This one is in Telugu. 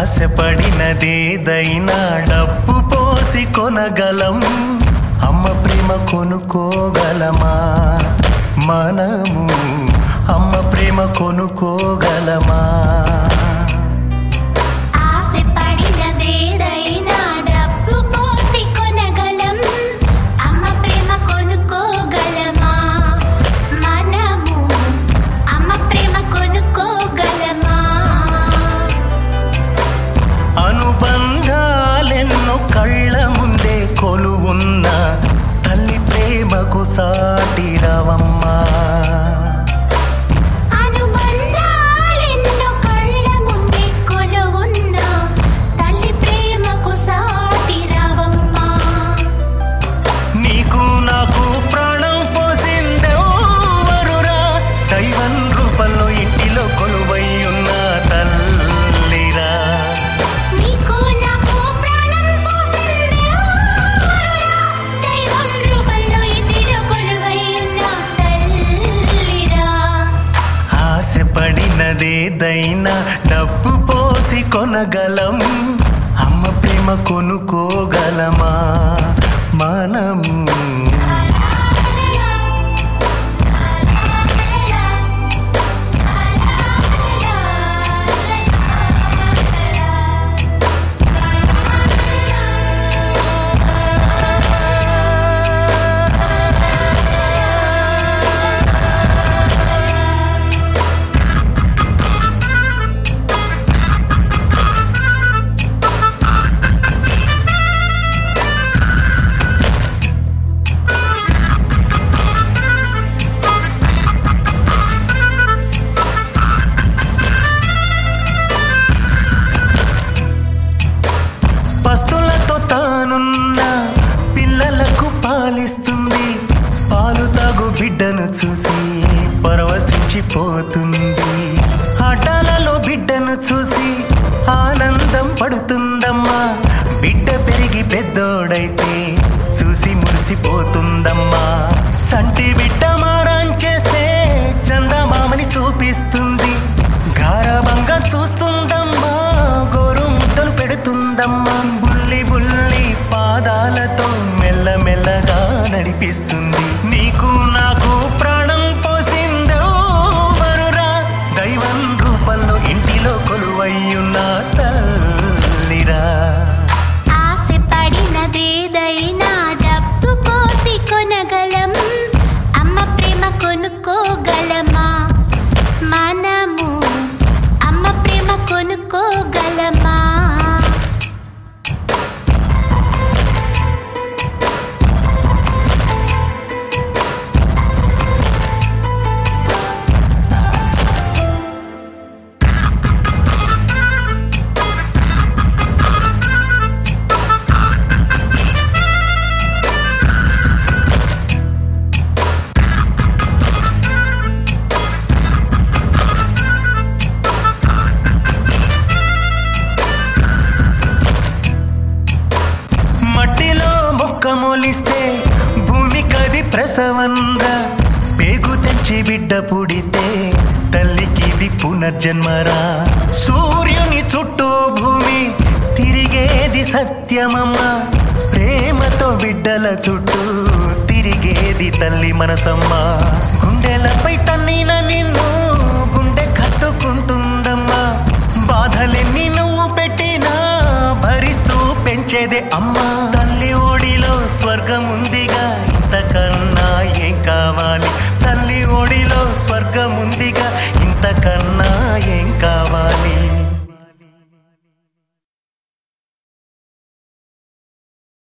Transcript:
ఆశపడినదేదైనా డబ్బు పోసి కొనగలం అమ్మ ప్రేమ కొనుక్కోగలమా మనము అమ్మ ప్రేమ కొనుక్కోగలమా ఆశపడినదేదైనా డబ్బు పోసి కొనగలం అమ్మ ప్రేమ కొనుక్కోగలమా మనము అమ్మ ప్రేమ కొనుక్కోగలమా అనుబంధాలెన్నో కళ్ళ ముందే కొలువున్న తల్లి ప్రేమకు సాటిరవమ్మా అనుబంధాలెన్నో కళ్ళ ముందే కొలువున్న తల్లి ప్రేమకు సాటి రావమ్మా నీకు నాకు ప్రాణం పోసిందెవరురా దైవం రూపంలో ఇంటిలో కొలువై ఉన్న తల్లిరా నీకు నాకు ప్రాణం పోసింది ఎవరురా? దైవం రూపంలో ఇంటిలో కొలువై ఉన్న తల్లిరా. ఆశపడినదేదైనా డబ్బు పోసి కొనగలం అమ్మ ప్రేమ కొనుక్కోగలమా మనం పస్తులతో తానున్న పిల్లలకు పాలిస్తుంది పాలు తాగు బిడ్డను చూసి పరవశించిపోతుంది ఆటలలో బిడ్డను చూసి ఆనందం పడుతుందమ్మా బిడ్డ పెరిగి పెద్దోడైతే చూసి మురిసిపోతుందమ్మా సంటి బిడ్డ మారం చేస్తే చందమామని చూపిస్తుంది గారవంగా చూస్తుందమ్మా గోరు ముద్దలు పెడుతుందమ్మా బుల్లి బుల్లి పాదాలతో మెల్లమెల్లగా నడిపిస్తుంది నీకు నాకు ప్రాణం పోసిందెవరురా దైవం రూపంలో ఇంటిలో కొలువయ్యున్న తల్లిరా ఆశపడినదేదైనా డబ్బు పోసి కొనగలం అమ్మ ప్రేమ కొనుక్కోగలమా మనము అమ్మ ప్రేమ కొనుక్కోగలమా మట్టిలో మొక్క మొలిస్తే భూమికది ప్రసవంగా పేగు తెచ్చి బిడ్డ పుడితే తల్లికిది పునర్జన్మరా సూర్యుని చుట్టూ భూమి తిరిగేది సత్యమమ్మ ప్రేమతో బిడ్డల చుట్టూ తిరిగేది తల్లి మనసమ్మ గుండెలపై తన్నిన నిన్ను గుండె కత్తుకుంటుందమ్మా బాధలెన్ని నువ్వు పెట్టినా భరిస్తూ పెంచేదే అమ్మా తల్లి ఓడిలో స్వర్గం ఉందిగా ఇంతకన్నా ఏం కావాలి